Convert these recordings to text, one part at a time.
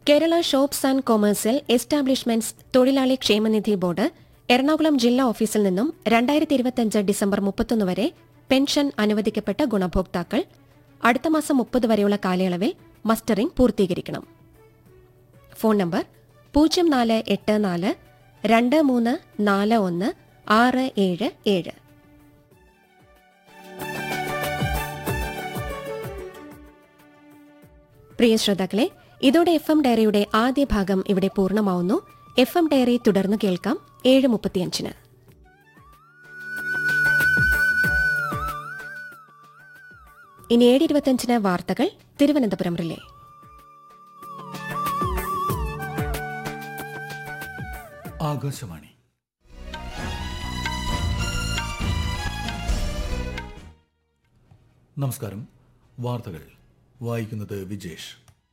Kerala shops and commercial establishments തൊഴിലാളി ക്ഷേമനിധി board Ernakulam ജില്ലാ ഓഫീസിൽ നിന്നും രണ്ടായിരത്തി ഇരുപത്തിയഞ്ച് ഡിസംബർ മുപ്പത്തൊന്ന് വരെ പെൻഷൻ അനുവദിക്കപ്പെട്ട ഗുണഭോക്താക്കൾ അടുത്ത മാസം മുപ്പത് വരെയുള്ള കാലയളവിൽ മസ്റ്ററിംഗ് പൂർത്തീകരിക്കണം ഫോൺ നമ്പർ പൂജ്യം നാല് എട്ട് നാല് രണ്ട് മൂന്ന് നാല് ഒന്ന് ആറ് ഏഴ് ഏഴ് പ്രിയ ശ്രോതാക്കളെ ഇതോടെ എഫ് എം ഡയറിയുടെ ആദ്യ ഭാഗം ഇവിടെ പൂർണ്ണമാവുന്നു എഫ് എം ഡയറി തുടർന്ന് കേൾക്കാം ഏഴ് മുപ്പത്തിയഞ്ചിന് ഇനി ഏഴ് ഇരുപത്തിയഞ്ചിന് വാർത്തകൾ തിരുവനന്തപുരം റിലേ ആകാശവാണി നമസ്കാരം വാർത്തകൾ വായിക്കുന്നത് വിജേഷ്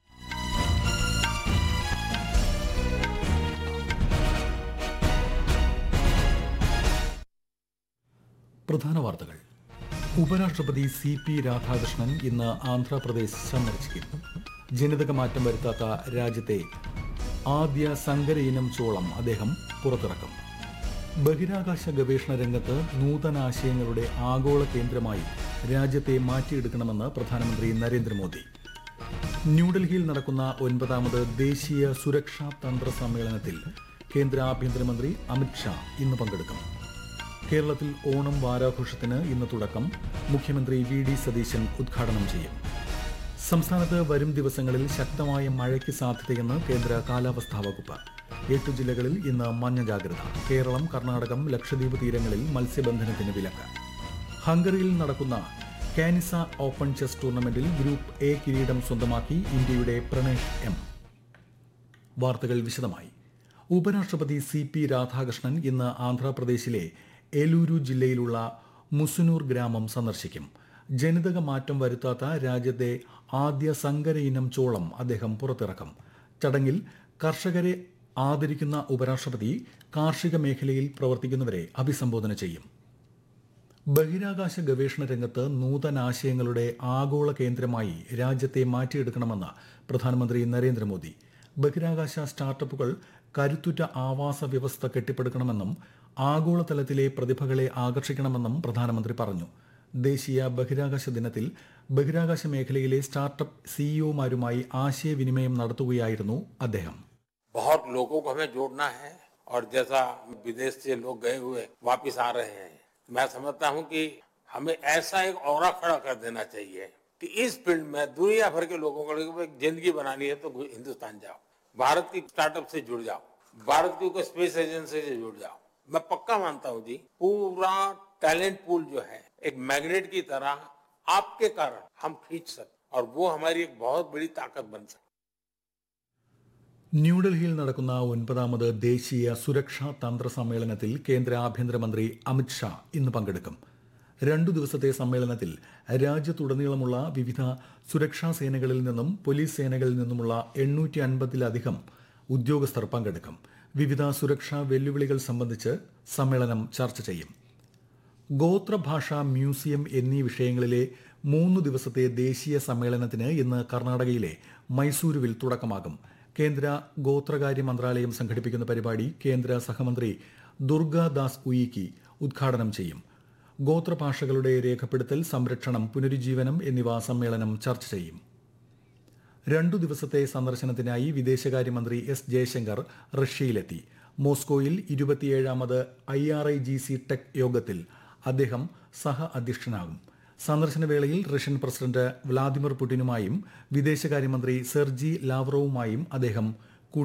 പ്രധാന വാർത്തകൾ ഉപരാഷ്ട്രപതി സി പി രാധാകൃഷ്ണൻ ഇന്ന് ആന്ധ്രാപ്രദേശ് സന്ദർശിക്കും ജനിതക മാറ്റം വരുത്താത്ത രാജ്യത്തെ ആദ്യ സങ്കര ഇനം ചോളം അദ്ദേഹം പുറത്തിറക്കും ബഹിരാകാശ ഗവേഷണ രംഗത്ത് നൂതനാശയങ്ങളുടെ ആഗോള കേന്ദ്രമായി രാജ്യത്തെ മാറ്റിയെടുക്കണമെന്ന് പ്രധാനമന്ത്രി നരേന്ദ്രമോദി ന്യൂഡൽഹിയിൽ നടക്കുന്ന ഒൻപതാമത് ദേശീയ സുരക്ഷാ തന്ത്ര സമ്മേളനത്തിൽ കേന്ദ്ര ആഭ്യന്തരമന്ത്രി അമിത്ഷാ ഇന്ന് പങ്കെടുക്കും കേരളത്തിൽ ഓണം വാരാഘോഷത്തിന് ഇന്ന് തുടക്കം മുഖ്യമന്ത്രി വി ഡി സതീശൻ ഉദ്ഘാടനം ചെയ്യും സംസ്ഥാനത്ത് വരും ദിവസങ്ങളിൽ ശക്തമായ മഴയ്ക്ക് സാധ്യതയെന്ന് കേന്ദ്ര കാലാവസ്ഥാ വകുപ്പ് എട്ട് ജില്ലകളിൽ ഇന്ന് മഞ്ഞ ജാഗ്രത കേരളം കർണാടകം ലക്ഷദ്വീപ് തീരങ്ങളിൽ മത്സ്യബന്ധനത്തിന് വിലക്ക് ഹംഗറിയിൽ നടക്കുന്ന കാനിസ ഓപ്പൺ ചെസ് ടൂർണമെന്റിൽ ഗ്രൂപ്പ് എ കിരീടം സ്വന്തമാക്കി ഇന്ത്യയുടെ പ്രണേഷ് എം വാർത്തകൾ വിശദമായി ഉപരാഷ്ട്രപതി സി പി രാധാകൃഷ്ണൻ ഇന്ന് ആന്ധ്രാപ്രദേശിലെ ഏലൂരു ജില്ലയിലുള്ള മുസുനൂർ ഗ്രാമം സന്ദർശിക്കും ജനിതക മാറ്റം വരുത്താത്ത രാജ്യത്തെ ആദ്യ സങ്കര ഇനം ചോളം അദ്ദേഹം പുറത്തിറക്കും ചടങ്ങിൽ കർഷകരെ ആദരിക്കുന്ന ഉപരാഷ്ട്രപതി കാർഷിക മേഖലയിൽ പ്രവർത്തിക്കുന്നവരെ അഭിസംബോധന ചെയ്യും ബഹിരാകാശ ഗവേഷണ രംഗത്ത് നൂതനാശയങ്ങളുടെ ആഗോള കേന്ദ്രമായി രാജ്യത്തെ മാറ്റിയെടുക്കണമെന്ന് പ്രധാനമന്ത്രി നരേന്ദ്രമോദി ബഹിരാകാശ സ്റ്റാർട്ടപ്പുകൾ കരുത്തുറ്റ ആവാസ വ്യവസ്ഥ കെട്ടിപ്പടുക്കണമെന്നും ആഗോളതലത്തിലെ പ്രതിഭകളെ ആകർഷിക്കണമെന്നും പ്രധാനമന്ത്രി പറഞ്ഞു ദേശീയ ബഹിരാകാശ ദിനത്തിൽ ബഹിരാകാശ മേഖലയിലെ സ്റ്റാർട്ടപ്പ് സിഇഒമാരുമായി ആശയവിനിമയം നടത്തുകയായിരുന്നു അദ്ദേഹം बहुत लोगों को हमें जोड़ना है और जैसा विदेश से लोग गए हुए वापस आ रहे हैं मैं समझता हूं कि हमें ऐसा एक और खड़ा कर देना चाहिए कि इस फील्ड में दुनिया भर के लोगों को एक जिंदगी बनानी है तो हिंदुस्तान जाओ भारत की स्टार्टअप से जुड़ जाओ भारत की कोई स्पेस एजेंसी से जुड़ जाओ मैं पक्का मानता हूं जी पूरा टैलेंट पूल जो है एक मैग्नेट की तरह आपके कारण हम खींच सकते और वो हमारी एक बहुत बड़ी ताकत बन सकती ന്യൂഡൽഹിയിൽ നടക്കുന്ന ഒൻപതാമത് ദേശീയ സുരക്ഷാ തന്ത്ര സമ്മേളനത്തിൽ കേന്ദ്ര ആഭ്യന്തരമന്ത്രി അമിത്ഷാ ഇന്ന് പങ്കെടുക്കും രണ്ടു ദിവസത്തെ സമ്മേളനത്തിൽ രാജ്യത്തുടനീളമുള്ള വിവിധ സുരക്ഷാ സേനകളിൽ നിന്നും പോലീസ് സേനകളിൽ നിന്നുമുള്ള എണ്ണൂറ്റി അൻപതിലധികം ഉദ്യോഗസ്ഥർ പങ്കെടുക്കും വിവിധ സുരക്ഷാ വെല്ലുവിളികൾ സംബന്ധിച്ച് സമ്മേളനം ചർച്ച ചെയ്യും ഗോത്രഭാഷ മ്യൂസിയം എന്നീ വിഷയങ്ങളിലെ മൂന്ന് ദിവസത്തെ ദേശീയ സമ്മേളനത്തിന് ഇന്ന് കർണാടകയിലെ മൈസൂരുവിൽ തുടക്കമാകും കേന്ദ്ര ഗോത്രകാര്യ മന്ത്രാലയം സംഘടിപ്പിക്കുന്ന പരിപാടി കേന്ദ്ര സഹമന്ത്രി ദുർഗാദാസ് ഉയിക്കി ഉദ്ഘാടനം ചെയ്യും ഗോത്രഭാഷകളുടെ രേഖപ്പെടുത്തൽ സംരക്ഷണം പുനരുജ്ജീവനം എന്നിവ സമ്മേളനം ചർച്ച ചെയ്യും രണ്ടു ദിവസത്തെ സന്ദർശനത്തിനായി വിദേശകാര്യമന്ത്രി എസ് ജയശങ്കർ റഷ്യയിലെത്തി മോസ്കോയിൽ ഇരുപത്തിയേഴാമത് I R I G C tech യോഗത്തിൽ അദ്ദേഹം സഹ അധ്യക്ഷനാകും സന്ദർശനവേളയിൽ റഷ്യൻ പ്രസിഡന്റ് വ്ളാദിമിർ പുടിനുമായും വിദേശകാര്യമന്ത്രി സെർജി ലാവ്റോവുമായും അദ്ദേഹം